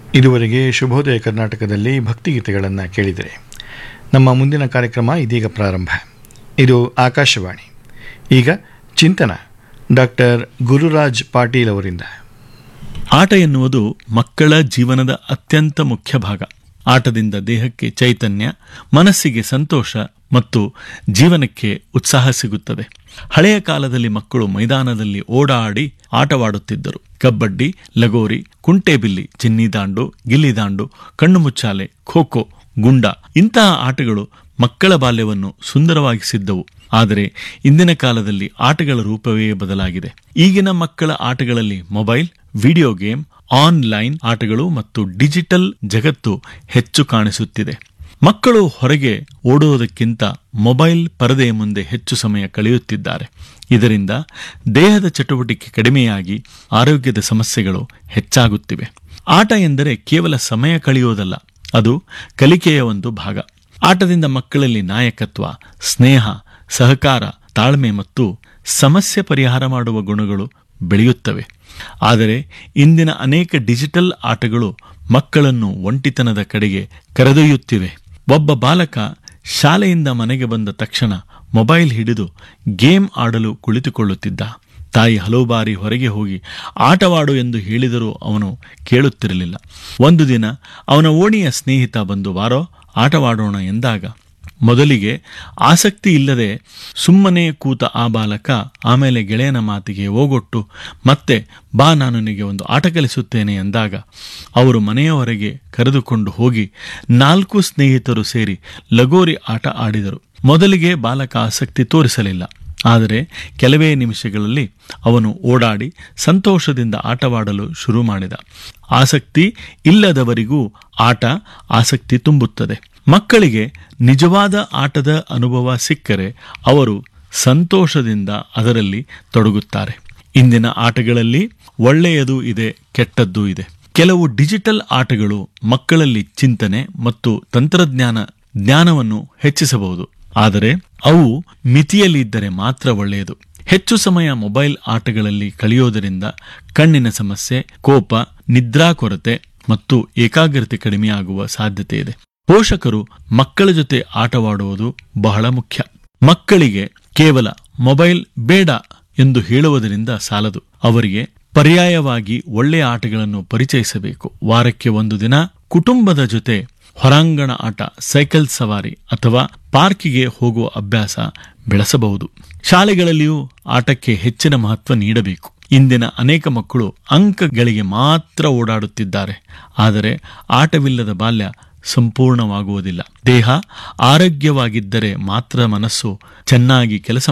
ಇದುವರೆಗೆ ಶುಭೋದಯ ಕರ್ನಾಟಕದಲ್ಲಿ ಭಕ್ತಿಗೀತೆಗಳನ್ನು ಕೇಳಿದರೆ ನಮ್ಮ ಮುಂದಿನ ಕಾರ್ಯಕ್ರಮ ಇದೀಗ ಪ್ರಾರಂಭ ಇದು ಆಕಾಶವಾಣಿ ಈಗ ಚಿಂತನ ಡಾಕ್ಟರ್ ಗುರುರಾಜ್ ಪಾಟೀಲ್ ಅವರಿಂದ ಆಟ ಎನ್ನುವುದು ಮಕ್ಕಳ ಜೀವನದ ಅತ್ಯಂತ ಮುಖ್ಯ ಭಾಗ ಆಟದಿಂದ ದೇಹಕ್ಕೆ ಚೈತನ್ಯ ಮನಸ್ಸಿಗೆ ಸಂತೋಷ ಮತ್ತು ಜೀವನಕ್ಕೆ ಉತ್ಸಾಹ ಸಿಗುತ್ತದೆ ಹಳೆಯ ಕಾಲದಲ್ಲಿ ಮಕ್ಕಳು ಮೈದಾನದಲ್ಲಿ ಓಡಾಡಿ ಆಟವಾಡುತ್ತಿದ್ದರು ಕಬ್ಬಡ್ಡಿ ಲಗೋರಿ ಕುಂಟೆಬಿಲ್ಲಿ ಚಿನ್ನಿದಾಂಡು ಗಿಲ್ಲಿದಾಂಡು ಕಣ್ಣು ಮುಚ್ಚಾಲೆ ಖೋ ಖೋ ಗುಂಡ ಇಂತಹ ಆಟಗಳು ಮಕ್ಕಳ ಬಾಲ್ಯವನ್ನು ಸುಂದರವಾಗಿಸಿದ್ದವು ಆದರೆ ಇಂದಿನ ಕಾಲದಲ್ಲಿ ಆಟಗಳ ರೂಪವೇ ಬದಲಾಗಿದೆ ಈಗಿನ ಮಕ್ಕಳ ಆಟಗಳಲ್ಲಿ ಮೊಬೈಲ್ ವಿಡಿಯೋ ಗೇಮ್ ಆನ್ಲೈನ್ ಆಟಗಳು ಮತ್ತು ಡಿಜಿಟಲ್ ಜಗತ್ತು ಹೆಚ್ಚು ಕಾಣಿಸುತ್ತಿದೆ ಮಕ್ಕಳು ಹೊರಗೆ ಓಡುವುದಕ್ಕಿಂತ ಮೊಬೈಲ್ ಪರದೆಯ ಮುಂದೆ ಹೆಚ್ಚು ಸಮಯ ಕಳೆಯುತ್ತಿದ್ದಾರೆ ಇದರಿಂದ ದೇಹದ ಚಟುವಟಿಕೆ ಕಡಿಮೆಯಾಗಿ ಆರೋಗ್ಯದ ಸಮಸ್ಯೆಗಳು ಹೆಚ್ಚಾಗುತ್ತಿವೆ ಆಟ ಎಂದರೆ ಕೇವಲ ಸಮಯ ಕಳೆಯುವುದಲ್ಲ ಅದು ಕಲಿಕೆಯ ಒಂದು ಭಾಗ ಆಟದಿಂದ ಮಕ್ಕಳಲ್ಲಿ ನಾಯಕತ್ವ ಸ್ನೇಹ ಸಹಕಾರ ತಾಳ್ಮೆ ಮತ್ತು ಸಮಸ್ಯೆ ಪರಿಹಾರ ಮಾಡುವ ಗುಣಗಳು ಬೆಳೆಯುತ್ತವೆ ಆದರೆ ಇಂದಿನ ಅನೇಕ ಡಿಜಿಟಲ್ ಆಟಗಳು ಮಕ್ಕಳನ್ನು ಒಂಟಿತನದ ಕಡೆಗೆ ಕರೆದೊಯ್ಯುತ್ತಿವೆ ಒಬ್ಬ ಬಾಲಕ ಶಾಲೆಯಿಂದ ಮನೆಗೆ ಬಂದ ತಕ್ಷಣ ಮೊಬೈಲ್ ಹಿಡಿದು ಗೇಮ್ ಆಡಲು ಕುಳಿತುಕೊಳ್ಳುತ್ತಿದ್ದ ತಾಯಿ ಹಲವು ಬಾರಿ ಹೊರಗೆ ಹೋಗಿ ಆಟವಾಡು ಎಂದು ಹೇಳಿದರೂ ಅವನು ಕೇಳುತ್ತಿರಲಿಲ್ಲ ಒಂದು ದಿನ ಅವನ ಓಣಿಯ ಸ್ನೇಹಿತ ಬಂದು ವಾರೋ ಆಟವಾಡೋಣ ಎಂದಾಗ ಮೊದಲಿಗೆ ಆಸಕ್ತಿ ಇಲ್ಲದೆ ಸುಮ್ಮನೆ ಕೂತ ಆ ಬಾಲಕ ಆಮೇಲೆ ಗೆಳೆಯನ ಮಾತಿಗೆ ಹೋಗೊಟ್ಟು ಮತ್ತೆ ಬಾ ನಾನು ನಿನಗೆ ಒಂದು ಆಟ ಕಲಿಸುತ್ತೇನೆ ಎಂದಾಗ ಅವರು ಮನೆಯ ಹೊರಗೆ ಕರೆದುಕೊಂಡು ಹೋಗಿ ನಾಲ್ಕು ಸ್ನೇಹಿತರು ಸೇರಿ ಲಗೋರಿ ಆಟ ಆಡಿದರು ಮೊದಲಿಗೆ ಬಾಲಕ ಆಸಕ್ತಿ ತೋರಿಸಲಿಲ್ಲ ಆದರೆ ಕೆಲವೇ ನಿಮಿಷಗಳಲ್ಲಿ ಅವನು ಓಡಾಡಿ ಸಂತೋಷದಿಂದ ಆಟವಾಡಲು ಶುರು ಮಾಡಿದ ಆಸಕ್ತಿ ಇಲ್ಲದವರಿಗೂ ಆಟ ಆಸಕ್ತಿ ತುಂಬುತ್ತದೆ ಮಕ್ಕಳಿಗೆ ನಿಜವಾದ ಆಟದ ಅನುಭವ ಸಿಕ್ಕರೆ ಅವರು ಸಂತೋಷದಿಂದ ಅದರಲ್ಲಿ ತೊಡಗುತ್ತಾರೆ ಇಂದಿನ ಆಟಗಳಲ್ಲಿ ಒಳ್ಳೆಯದು ಇದೆ ಕೆಟ್ಟದ್ದೂ ಇದೆ ಕೆಲವು ಡಿಜಿಟಲ್ ಆಟಗಳು ಮಕ್ಕಳಲ್ಲಿ ಚಿಂತನೆ ಮತ್ತು ತಂತ್ರಜ್ಞಾನ ಜ್ಞಾನವನ್ನು ಹೆಚ್ಚಿಸಬಹುದು ಆದರೆ ಅವು ಮಿತಿಯಲ್ಲಿ ಇದ್ದರೆ ಮಾತ್ರ ಒಳ್ಳೆಯದು ಹೆಚ್ಚು ಸಮಯ ಮೊಬೈಲ್ ಆಟಗಳಲ್ಲಿ ಕಳೆಯೋದರಿಂದ ಕಣ್ಣಿನ ಸಮಸ್ಯೆ ಕೋಪ ನಿದ್ರಾ ಕೊರತೆ ಮತ್ತು ಏಕಾಗ್ರತೆ ಕಡಿಮೆಯಾಗುವ ಸಾಧ್ಯತೆ ಇದೆ ಪೋಷಕರು ಮಕ್ಕಳ ಜೊತೆ ಆಟವಾಡುವುದು ಬಹಳ ಮುಖ್ಯ ಮಕ್ಕಳಿಗೆ ಕೇವಲ ಮೊಬೈಲ್ ಬೇಡ ಎಂದು ಹೇಳುವುದರಿಂದ ಸಾಲದು ಅವರಿಗೆ ಪರ್ಯಾಯವಾಗಿ ಒಳ್ಳೆಯ ಆಟಗಳನ್ನು ಪರಿಚಯಿಸಬೇಕು ವಾರಕ್ಕೆ ಒಂದು ದಿನ ಕುಟುಂಬದ ಜೊತೆ ಹೊರಾಂಗಣ ಆಟ ಸೈಕಲ್ ಸವಾರಿ ಅಥವಾ ಪಾರ್ಕಿಗೆ ಹೋಗುವ ಅಭ್ಯಾಸ ಬೆಳೆಸಬಹುದು ಶಾಲೆಗಳಲ್ಲಿಯೂ ಆಟಕ್ಕೆ ಹೆಚ್ಚಿನ ಮಹತ್ವ ನೀಡಬೇಕು ಇಂದಿನ ಅನೇಕ ಮಕ್ಕಳು ಅಂಕಗಳಿಗೆ ಮಾತ್ರ ಓಡಾಡುತ್ತಿದ್ದಾರೆ ಆದರೆ ಆಟವಿಲ್ಲದ ಬಾಲ್ಯ ಸಂಪೂರ್ಣವಾಗುವುದಿಲ್ಲ ದೇಹ ಆರೋಗ್ಯವಾಗಿದ್ದರೆ ಮಾತ್ರ ಮನಸ್ಸು ಚೆನ್ನಾಗಿ ಕೆಲಸ